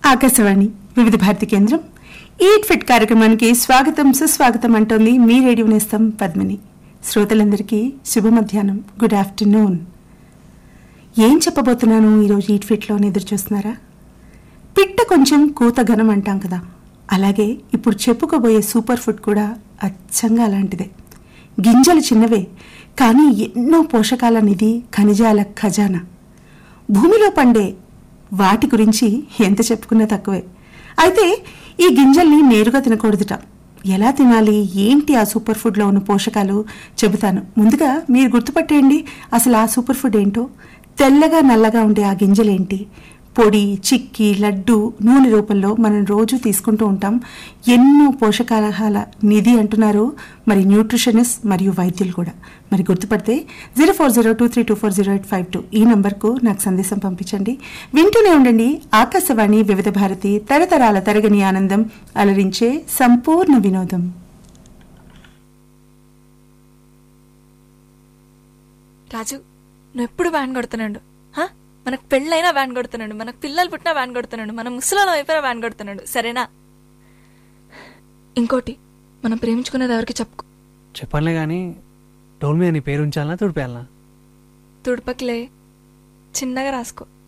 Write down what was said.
ఆకాశవాణి వివిధ భారతి కేంద్రం eat fit కార్యక్రమానికి స్వాగతం సుస్వాగతం అంటోంది మీ రేడియో నేస్తం పద్మిని శ్రోతలందరికీ శుభ మధ్యాహ్నం గుడ్ ఆఫ్టర్నూన్ ఏం చెప్పబోతున్నాను ఈరోజు ఈట్ ఫిట్లో అని ఎదురు చూస్తున్నారా పిట్ట కొంచెం కూత ఘనం అంటాం కదా అలాగే ఇప్పుడు చెప్పుకోబోయే సూపర్ ఫుడ్ కూడా అచ్చంగా అలాంటిదే గింజలు చిన్నవే కానీ ఎన్నో పోషకాల నిధి ఖనిజాల ఖజానా భూమిలో పండే వాటి గురించి ఎంత చెప్పుకున్నా తక్కువే అయితే ఈ గింజల్ని నేరుగా తినకూడదుట ఎలా తినాలి ఏంటి ఆ సూపర్ ఫుడ్లో ఉన్న పోషకాలు చెబుతాను ముందుగా మీరు గుర్తుపట్టేయండి అసలు ఆ సూపర్ ఫుడ్ ఏంటో తెల్లగా నల్లగా ఉండే ఆ గింజలేంటి పొడి చిక్కి లడ్డు నూనె రూపంలో మనం రోజు తీసుకుంటూ ఉంటాం ఎన్నో పోషకాహార నిధి అంటున్నారు మరి న్యూట్రిషనిస్ట్ మరియు వైద్యులు కూడా మరి గుర్తుపడితే zero four zero two three two four zero eight five two ఈ నంబర్కు నాకు సందేశం పంపించండి వింటూనే ఉండండి ఆకాశవాణి వివిధ భారతి తరతరాల తరగని ఆనందం అలరించే సంపూర్ణ వినోదం రాజు నువ్వు ఎప్పుడు వ్యాన్ కొడుతున్నాడు హా? మనకు పెళ్ళైనా వ్యాన్ కొడుతున్నాడు మనకు పిల్లలు పుట్టినా వ్యాన్ కొడుతున్నాడు మన ముసలలో అయిపోయినా వ్యాన్ కొడుతున్నాడు సరేనా ఇంకోటి మనం ప్రేమించుకునేది ఎవరికి చెప్పుకో చెప్పనులే కానీ డోల్ మీద నీ పేరు ఉంచాలనా తుడిపేయాలనా తుడపకిలే చిన్నగా రాసుకో